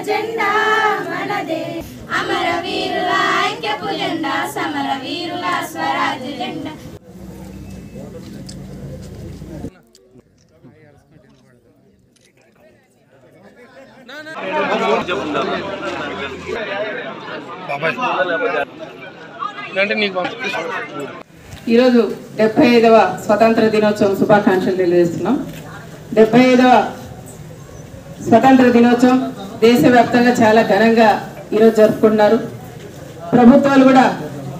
జెండా మనదే అమర వీరుల ఐక్యపు జెండా సమర వీరుల స్వరాజ్య జెండా ఈరోజు డెబ్బై ఐదవ స్వతంత్ర దినోత్సవం శుభాకాంక్షలు తెలియజేస్తున్నాం డెబ్బై ఐదవ స్వతంత్ర దినోత్సవం దేశవ్యాప్తంగా చాలా ఘనంగా ఈరోజు జరుపుకుంటున్నారు ప్రభుత్వాలు కూడా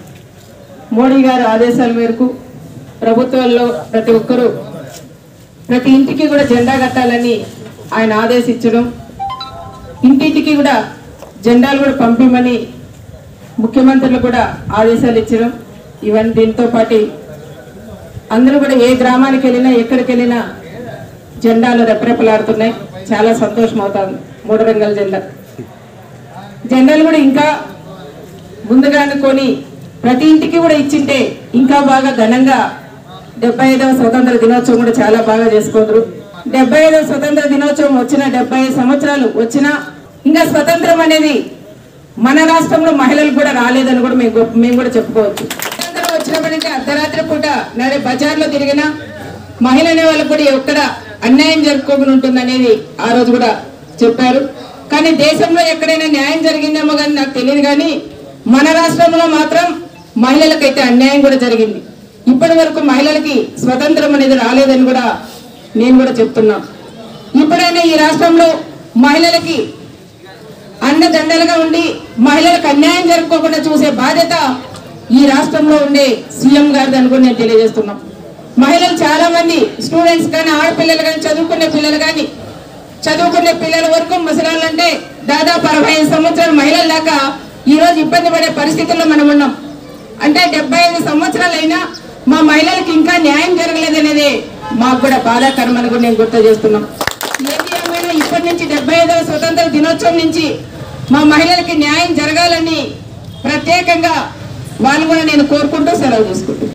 మోడీ గారి ఆదేశాల మేరకు ప్రభుత్వాల్లో ప్రతి ఒక్కరూ ప్రతి ఇంటికి కూడా జెండా కట్టాలని ఆయన ఆదేశించడం ఇంటింటికి కూడా జెండాలు కూడా పంపిమని ముఖ్యమంత్రులు కూడా ఆదేశాలు ఇచ్చడం ఇవన్నీ దీంతో పాటు అందరూ కూడా ఏ గ్రామానికి వెళ్ళినా ఎక్కడికి వెళ్ళినా జెండాలు రెపరెపలాడుతున్నాయి చాలా సంతోషం అవుతుంది మూడు రంగుల జెండా జెండాలు కూడా ఇంకా ముందుగా అనుకొని ప్రతి ఇంటికి కూడా ఇచ్చింటే ఇంకా బాగా ఘనంగా డెబ్బై ఐదవ స్వతంత్ర దినోత్సవం కూడా చాలా బాగా చేసుకుంటారు డెబ్బై ఐదవ స్వతంత్ర దినోత్సవం వచ్చిన డెబ్బై ఐదు సంవత్సరాలు వచ్చినా ఇంకా స్వతంత్రం అనేది మన రాష్ట్రంలో మహిళలకు కూడా రాలేదని కూడా మేము గొప్ప- మేము కూడా చెప్పుకోవచ్చు స్వతంత్రం వచ్చినప్పటికీ అర్ధరాత్రి పూట నడే బజార్లో తిరిగిన మహిళ అనే వాళ్ళకు కూడా ఎక్కడ అన్యాయం జరుపుకోకుండా ఉంటుందనేది ఆ రోజు కూడా చెప్పారు కానీ దేశంలో ఎక్కడైనా న్యాయం జరిగిందేమో కానీ నాకు తెలియదు కానీ మన రాష్ట్రంలో మాత్రం మహిళలకైతే అన్యాయం కూడా జరిగింది ఇప్పటి వరకు మహిళలకి స్వతంత్రం అనేది రాలేదని కూడా నేను కూడా చెప్తున్నా ఇప్పుడైనా ఈ రాష్ట్రంలో మహిళలకి అండదండలుగా ఉండి మహిళలకు అన్యాయం జరుపుకోకుండా చూసే బాధ్యత ఈ రాష్ట్రంలో ఉండే సీఎం గారిది అనుకుని నేను తెలియజేస్తున్నాం మహిళలు చాలా మంది స్టూడెంట్స్ కానీ ఆడపిల్లలు కానీ చదువుకునే పిల్లలు కానీ చదువుకునే పిల్లల వరకు ముసలాళ్ళంటే దాదాపు అరవై ఐదు సంవత్సరాల మహిళల దాకా ఈ రోజు ఇబ్బంది పడే పరిస్థితుల్లో మనం ఉన్నాం అంటే డెబ్బై ఐదు సంవత్సరాలైనా మా మహిళలకు ఇంకా న్యాయం జరగలేదనేది మాకు కూడా బాధాకరమని కూడా నేను గుర్తు చేస్తున్నాం ఏది ఏమైనా ఇప్పటి నుంచి డెబ్బై ఐదవ స్వతంత్ర దినోత్సవం నుంచి మా మహిళలకి న్యాయం జరగాలని ప్రత్యేకంగా వాళ్ళు కూడా నేను కోరుకుంటూ సెలవు తీసుకుంటున్నాను